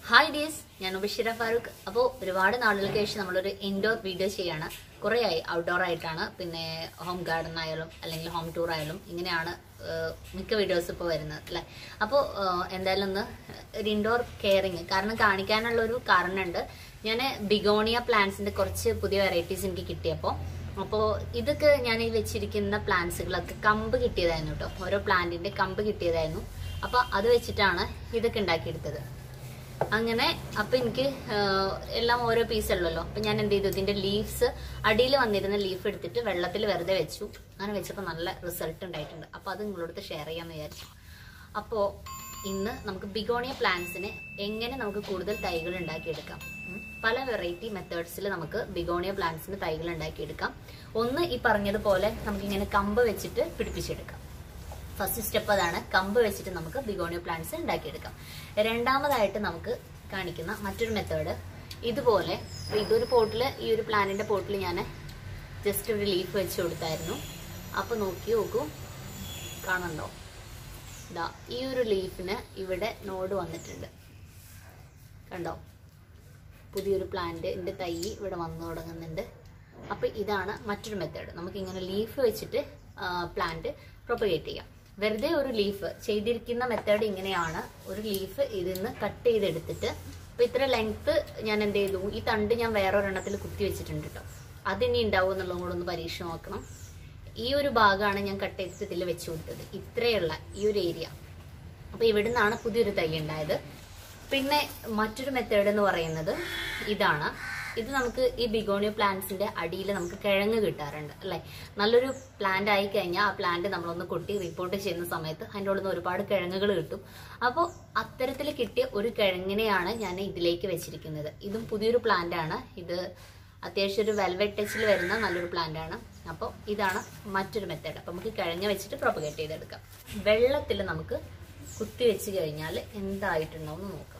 Hi ഡീസ് ഞാൻ ഉബഷിറ ഫാറൂഖ് അപ്പോൾ ഒരുപാട് നാളുകൾക്ക് ശേഷം നമ്മളൊരു ഇൻഡോർ വീഡിയോ ചെയ്യാണ് കുറേ ആയി ഔട്ട്ഡോർ ആയിട്ടാണ് പിന്നെ ഹോം ഗാർഡൻ ആയാലും അല്ലെങ്കിൽ ഹോം ടൂർ ആയാലും ഇങ്ങനെയാണ് ഏഹ്, മിക്ക വീഡിയോസ് ഇപ്പോൾ വരുന്നത് അല്ലേ അപ്പോൾ എന്തായാലും ഒന്ന് ഒരു ഇൻഡോർ കെയറിങ് കാരണം കാണിക്കാനുള്ള ഒരു കാരണമുണ്ട് ഞാൻ ബിഗോണിയ പ്ലാന്റ്സിന്റെ കുറച്ച് പുതിയ വെറൈറ്റീസ് എനിക്ക് കിട്ടിയപ്പോൾ അപ്പോൾ ഇതൊക്കെ ഞാൻ ഈ വെച്ചിരിക്കുന്ന പ്ലാന്റ്സുകളൊക്കെ കമ്പ് കിട്ടിയതായിരുന്നു കേട്ടോ ഓരോ പ്ലാന്റിന്റെ കമ്പ് കിട്ടിയതായിരുന്നു അപ്പോൾ അത് വെച്ചിട്ടാണ് ഇതൊക്കെ ഉണ്ടാക്കിയെടുത്തത് അങ്ങനെ അപ്പൊ എനിക്ക് ആഹ്, എല്ലാം ഓരോ പീസ് ഉള്ളല്ലോ അപ്പൊ ഞാൻ എന്ത് ചെയ്തു ഇതിന്റെ ലീവ്സ് അടിയിൽ വന്നിരുന്ന ലീഫ് എടുത്തിട്ട് വെള്ളത്തിൽ വെറുതെ വെച്ചു അങ്ങനെ വെച്ചപ്പോൾ നല്ല റിസൾട്ട് ഉണ്ടായിട്ടുണ്ട് അപ്പൊ അത് നിങ്ങളോട് ഷെയർ ചെയ്യാന്ന് വിചാരിച്ചു അപ്പോ ഇന്ന് നമുക്ക് ബിഗോണിയ പ്ലാന്റ്സിന് എങ്ങനെ നമുക്ക് കൂടുതൽ തൈകൾ ഉണ്ടാക്കിയെടുക്കാം ഉം. പല വെറൈറ്റി മെത്തേഡ്സിൽ നമുക്ക് ബിഗോണിയ പ്ലാന്റ്സിന് തൈകൾ ഉണ്ടാക്കിയെടുക്കാം ഒന്ന് ഈ പറഞ്ഞതുപോലെ നമുക്ക് ഇങ്ങനെ കമ്പ് വെച്ചിട്ട് പിടിപ്പിച്ചെടുക്കാം ഫസ്റ്റ് സ്റ്റെപ്പ് അതാണ് കമ്പ് വെച്ചിട്ട് നമുക്ക് ബിഗോണിയോ പ്ലാന്റ്സ് ഉണ്ടാക്കിയെടുക്കാം രണ്ടാമതായിട്ട് നമുക്ക് കാണിക്കുന്ന മറ്റൊരു മെത്തേഡ് ഇതുപോലെ ഇപ്പൊ ഇതൊരു പോട്ടിൽ ഈ ഒരു പ്ലാന്റിന്റെ പോട്ടിൽ ഞാൻ ജസ്റ്റ് ഒരു ലീഫ് വെച്ച് കൊടുത്തായിരുന്നു അപ്പൊ നോക്കി നോക്കൂ കാണുന്നുണ്ടോ ഇതാ ഈ ഒരു ലീഫിന് ഇവിടെ നോഡ് വന്നിട്ടുണ്ട് കണ്ടോ പുതിയൊരു പ്ലാന്റിന്റെ തൈ ഇവിടെ വന്നു തുടങ്ങുന്നുണ്ട് അപ്പൊ ഇതാണ് മറ്റൊരു മെത്തേഡ് നമുക്ക് ഇങ്ങനെ ലീഫ് വെച്ചിട്ട് പ്ലാന്റ് പ്രൊപ്പഗേറ്റ് ചെയ്യാം വെറുതെ ഒരു ലീഫ് ചെയ്തിരിക്കുന്ന മെത്തേഡ് ഇങ്ങനെയാണ് ഒരു ലീഫ് ഇതിന്ന് കട്ട് ചെയ്തെടുത്തിട്ട് അപ്പൊ ഇത്ര ലെങ്ത് ഞാൻ എന്ത് ചെയ്തു ഈ തണ്ട് ഞാൻ വേറെ ഒരെണ്ണത്തിൽ കുത്തി വെച്ചിട്ടുണ്ട് കേട്ടോ അതിനി ഉണ്ടാവും എന്നുള്ളതും കൂടെ ഒന്ന് പരീക്ഷ നോക്കണം ഈ ഒരു ഭാഗമാണ് ഞാൻ കട്ട് ചെയ്തിട്ട് ഇതിൽ വെച്ച് കൊടുത്തത് ഇത്രയുള്ള ഈ ഒരു ഏരിയ അപ്പൊ ഇവിടുന്നാണ് പുതിയൊരു തൈ ഉണ്ടായത് പിന്നെ മറ്റൊരു മെത്തേഡ് എന്ന് പറയുന്നത് ഇതാണ് ഇത് നമുക്ക് ഈ ബിഗോണിയോ പ്ലാന്റ്സിന്റെ അടിയിൽ നമുക്ക് കിഴങ്ങ് കിട്ടാറുണ്ട് അല്ലെ നല്ലൊരു പ്ലാന്റ് ആയി കഴിഞ്ഞാൽ ആ പ്ലാന്റ് നമ്മളൊന്ന് കൊട്ടി റിപ്പോർട്ട് ചെയ്യുന്ന സമയത്ത് അതിൻ്റെ ഉള്ളിൽ നിന്ന് ഒരുപാട് കിഴങ്ങുകൾ കിട്ടും അപ്പോൾ അത്തരത്തിൽ കിട്ടിയ ഒരു കിഴങ്ങിനെയാണ് ഞാൻ ഇതിലേക്ക് വെച്ചിരിക്കുന്നത് ഇതും പുതിയൊരു പ്ലാന്റ് ആണ് ഇത് അത്യാവശ്യം ഒരു വെൽവെറ്റ് ടച്ചിൽ വരുന്ന നല്ലൊരു പ്ലാന്റ് ആണ് അപ്പോൾ ഇതാണ് മറ്റൊരു മെത്തേഡ് അപ്പോൾ നമുക്ക് കിഴങ്ങ് വെച്ചിട്ട് പ്രൊപ്പഗേറ്റ് ചെയ്തെടുക്കാം വെള്ളത്തിൽ നമുക്ക് കുത്തി വെച്ച് കഴിഞ്ഞാൽ എന്തായിട്ടുണ്ടാവും എന്ന് നോക്കാം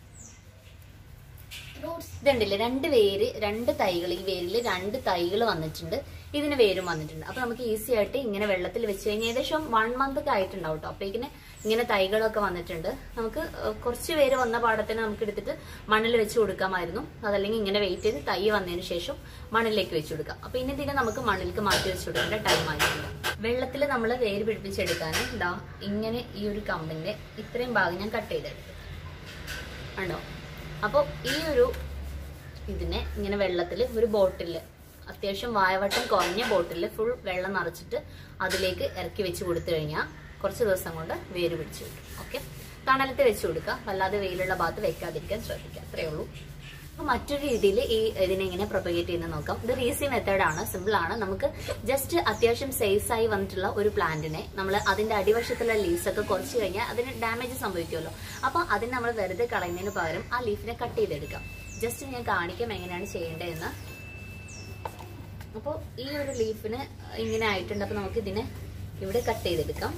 ഇതുണ്ടല്ലേ രണ്ട് വേര് രണ്ട് തൈകൾ ഈ വേരിൽ രണ്ട് തൈകൾ വന്നിട്ടുണ്ട് ഇതിന് വേരും വന്നിട്ടുണ്ട് അപ്പൊ നമുക്ക് ഈസി ആയിട്ട് ഇങ്ങനെ വെള്ളത്തിൽ വെച്ച് കഴിഞ്ഞാൽ ഏകദേശം വൺ മന്ത് ഒക്കെ ആയിട്ടുണ്ടാവും കേട്ടോ അപ്പൊ ഇങ്ങനെ ഇങ്ങനെ തൈകളൊക്കെ വന്നിട്ടുണ്ട് നമുക്ക് ഏഹ്, കുറച്ച് പേര് വന്ന പാടത്തിന് നമുക്ക് എടുത്തിട്ട് മണ്ണിൽ വെച്ച് കൊടുക്കാമായിരുന്നു അതല്ലെങ്കിൽ ഇങ്ങനെ വെയിറ്റ് ചെയ്ത് തൈ വന്നതിന് ശേഷം മണ്ണിലേക്ക് വെച്ച് കൊടുക്കാം അപ്പൊ ഇനി ഇതിനെ നമുക്ക് മണ്ണിലേക്ക് മാറ്റി വെച്ച് കൊടുക്കേണ്ട ടൈം ആയിട്ടുണ്ട് വെള്ളത്തിൽ നമ്മൾ വേര് പിടിപ്പിച്ചെടുക്കാൻ ഇതാ ഇങ്ങനെ ഈ ഒരു കമ്പിന്റെ ഇത്രയും ഭാഗം ഞാൻ കട്ട് ചെയ്തെടുത്തു കണ്ടോ അപ്പോൾ ഈ ഒരു ഇതിനെ ഇങ്ങനെ വെള്ളത്തിൽ ഒരു ബോട്ടിൽ അത്യാവശ്യം വായവട്ടം കുറഞ്ഞ ബോട്ടിൽ ഫുൾ വെള്ളം നിറച്ചിട്ട് അതിലേക്ക് ഇറക്കി വെച്ച് കൊടുത്തു കഴിഞ്ഞാൽ കുറച്ച് ദിവസം കൊണ്ട് വേര് പിടിച്ചു കിട്ടും ഓക്കെ തണലത്ത് വെച്ച് കൊടുക്കുക വല്ലാതെ വെയിലുള്ള ഭാഗത്ത് വെക്കാതിരിക്കാൻ ശ്രദ്ധിക്കുക അത്രേ ഉള്ളൂ അപ്പൊ മറ്റൊരു രീതിയിൽ ഈ ഇതിനെ ഇങ്ങനെ പ്രൊപ്പഗേറ്റ് ചെയ്യുന്നത് നോക്കാം ഇതൊരു ഈസി മെത്തേഡ് ആണ് സിമ്പിൾ ആണ് നമുക്ക് ജസ്റ്റ് അത്യാവശ്യം സൈസ് ആയി വന്നിട്ടുള്ള ഒരു പ്ലാന്റിനെ നമ്മൾ അതിന്റെ അടിവശത്തുള്ള ലീവ്സ് ഒക്കെ കുറച്ച് കഴിഞ്ഞാൽ അതിന് ഡാമേജ് സംഭവിക്കുമല്ലോ അപ്പൊ അതിന് നമ്മൾ വെറുതെ കളയുന്നതിന് പകരം ആ ലീഫിനെ കട്ട് ചെയ്തെടുക്കാം ജസ്റ്റ് ഞാൻ കാണിക്കാം എങ്ങനെയാണ് ചെയ്യേണ്ടതെന്ന് അപ്പോൾ ഈ ഒരു ലീഫിന് ഇങ്ങനെ ആയിട്ടുണ്ട് അപ്പൊ നമുക്ക് ഇതിനെ ഇവിടെ കട്ട് ചെയ്തെടുക്കാം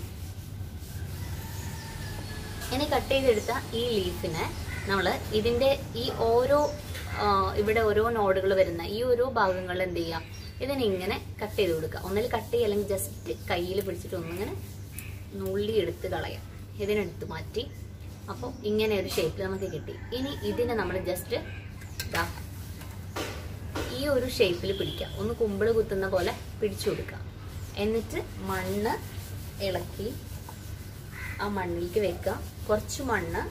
ഇനി കട്ട് ചെയ്തെടുത്ത ഈ ലീഫിനെ നമ്മൾ ഇതിന്റെ ഈ ഓരോ ആ, ഇവിടെ ഓരോ നോഡുകൾ വരുന്ന ഈ ഓരോ ഭാഗങ്ങളിൽ എന്ത് ചെയ്യാം ഇതിനെ ഇങ്ങനെ കട്ട് ചെയ്ത് കൊടുക്കുക ഒന്നിൽ കട്ട് ചെയ്യുക അല്ലെങ്കിൽ ജസ്റ്റ് കയ്യിൽ പിടിച്ചിട്ട് ഒന്നിങ്ങനെ നുള്ളി എടുത്ത് കളയാം ഇതിനെടുത്ത് മാറ്റി അപ്പോൾ ഇങ്ങനെ ഒരു ഷേപ്പിൽ നമുക്ക് കിട്ടി ഇനി ഇതിനെ നമ്മൾ ജസ്റ്റ് ഇതാ ഈ ഒരു ഷേപ്പിൽ പിടിക്കുക ഒന്ന് കുമ്പിള് കുത്തുന്ന പോലെ പിടിച്ചു കൊടുക്കുക എന്നിട്ട് മണ്ണ് ഇളക്കി ആ മണ്ണിലേക്ക് വെക്കുക കുറച്ച് മണ്ണ്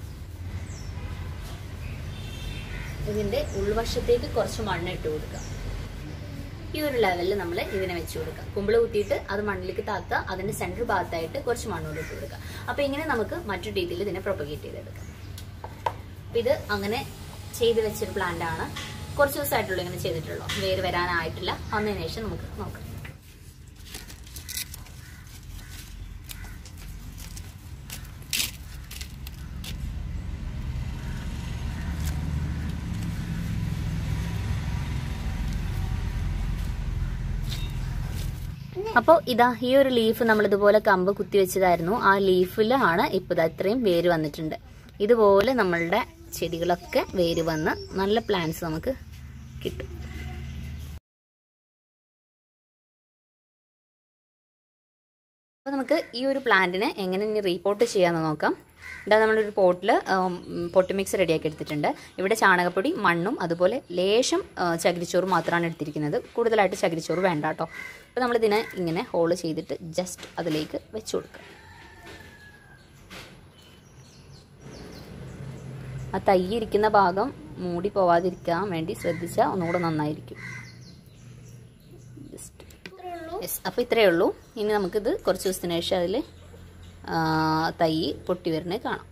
ഇതിന്റെ ഉൾവശത്തേക്ക് കുറച്ച് മണ്ണ് ഇട്ട് കൊടുക്കുക ഈ ഒരു ലെവലിൽ നമ്മൾ ഇതിനെ വെച്ച് കൊടുക്കുക കുമ്പിള് കുത്തിയിട്ട് അത് മണ്ണിലേക്ക് താത്ത അതിന്റെ സെൻട്രൽ ഭാഗത്തായിട്ട് കുറച്ച് മണ്ണോട് ഇട്ട് കൊടുക്കുക അപ്പൊ ഇങ്ങനെ നമുക്ക് മറ്റു രീതിയിൽ ഇതിനെ പ്രൊപ്പഗേറ്റ് ചെയ്തെടുക്കാം അപ്പൊ ഇത് അങ്ങനെ ചെയ്ത് വെച്ചൊരു പ്ലാന്റ് ആണ് കുറച്ച് ദിവസമായിട്ടുള്ളൂ ഇങ്ങനെ ചെയ്തിട്ടുള്ളൂ വേര് വരാനായിട്ടില്ല വന്നതിന് ശേഷം നമുക്ക് നോക്കാം അപ്പോൾ ഇതാ ഈ ഒരു ലീഫ് നമ്മൾ ഇതുപോലെ കമ്പ് കുത്തി വെച്ചതായിരുന്നു ആ ലീഫിലാണ് ഇപ്പോൾ ഇതാ ഇത്രയും വേര് വന്നിട്ടുണ്ട് ഇതുപോലെ നമ്മളുടെ ചെടികളൊക്കെ വേര് വന്ന് നല്ല പ്ലാന്റ്സ് നമുക്ക് കിട്ടും അപ്പോൾ നമുക്ക് ഈ ഒരു പ്ലാന്റിനെ എങ്ങനെ ഇനി റീപോർട്ട് ചെയ്യാമെന്ന് നോക്കാം ഇതാ നമ്മളൊരു പോട്ടിൽ പൊട്ടി മിക്സ് റെഡിയാക്കി എടുത്തിട്ടുണ്ട് ഇവിടെ ചാണകപ്പൊടി മണ്ണും അതുപോലെ ലേശം ആ, ചകിരിച്ചോറ് മാത്രമാണ് എടുത്തിരിക്കുന്നത് കൂടുതലായിട്ട് ചകിരിച്ചോറ് വേണ്ട കേട്ടോ അപ്പോൾ നമ്മളിതിനെ ഇങ്ങനെ ഹോൾ ചെയ്തിട്ട് ജസ്റ്റ് അതിലേക്ക് വെച്ച് കൊടുക്കുക ആ തൈ ഇരിക്കുന്ന ഭാഗം മൂടി പോവാതിരിക്കാൻ വേണ്ടി ശ്രദ്ധിച്ചാൽ ഒന്നുകൂടെ നന്നായിരിക്കും ജസ്റ്റ് യെസ് അപ്പോൾ ഇത്രയേ ഉള്ളൂ ഇനി നമുക്കിത് കുറച്ച് ദിവസത്തിന് ശേഷം അതിൽ തൈ പൊട്ടി വരുന്നത് കാണാം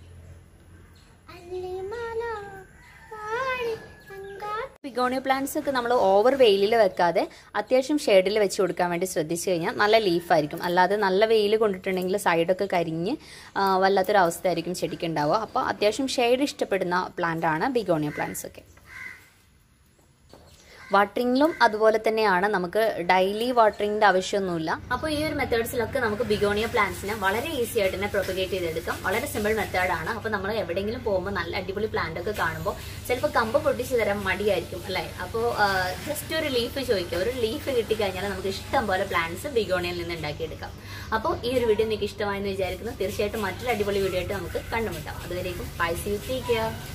പിഗോണിയ പ്ലാന്റ്സ് ഒക്കെ നമ്മൾ ഓവർ വെയിലിൽ വെക്കാതെ അത്യാവശ്യം ഷെയ്ഡിൽ വെച്ച് കൊടുക്കാൻ വേണ്ടി ശ്രദ്ധിച്ചു കഴിഞ്ഞാൽ നല്ല ലീഫായിരിക്കും അല്ലാതെ നല്ല വെയിൽ കൊണ്ടിട്ടുണ്ടെങ്കിൽ സൈഡൊക്കെ കരിഞ്ഞ് ആ, വല്ലാത്തൊരു അവസ്ഥയായിരിക്കും ചെടിക്ക് ഉണ്ടാവുക അപ്പോൾ അത്യാവശ്യം ഷെയ്ഡ് ഇഷ്ടപ്പെടുന്ന പ്ലാന്റ് ആണ് ബിഗോണിയ പ്ലാന്റ്സ് ഒക്കെ വാട്ടറിങ്ങിലും അതുപോലെ തന്നെയാണ് നമുക്ക് ഡെയിലി വാട്ടറിങ്ങിന്റെ ആവശ്യമൊന്നുമില്ല അപ്പോൾ ഈ ഒരു മെത്തേഡ്സിലൊക്കെ നമുക്ക് ബിഗോണിയ പ്ലാന്റ്സിനെ വളരെ ഈസി ആയിട്ട് തന്നെ പ്രൊപ്പഗേറ്റ് ചെയ്തെടുക്കാം വളരെ സിമ്പിൾ മെത്തേഡാണ് അപ്പോൾ നമ്മൾ എവിടെയെങ്കിലും പോകുമ്പോൾ നല്ല അടിപൊളി പ്ലാന്റ് ഒക്കെ കാണുമ്പോൾ ചിലപ്പോൾ കമ്പ് പൊട്ടിച്ച് തരാൻ മടിയായിരിക്കും അല്ലേ അപ്പോൾ ജസ്റ്റ് ഒരു ലീഫ് ചോദിക്കുക ഒരു ലീഫ് കിട്ടിക്കഴിഞ്ഞാൽ നമുക്ക് ഇഷ്ടം പോലെ പ്ലാന്റ്സ് ബിഗോണിയയിൽ നിന്ന് ഉണ്ടാക്കിയെടുക്കാം അപ്പോൾ ഈ ഒരു വീഡിയോ നിങ്ങൾക്ക് ഇഷ്ടമായെന്ന് വിചാരിക്കുന്നു തീർച്ചയായിട്ടും മറ്റൊരു അടിപൊളി വീഡിയോ ആയിട്ട് നമുക്ക് കണ്ടുമുട്ടാം അതുവരേക്കും പൈസ യൂസ് ചെയ്യുക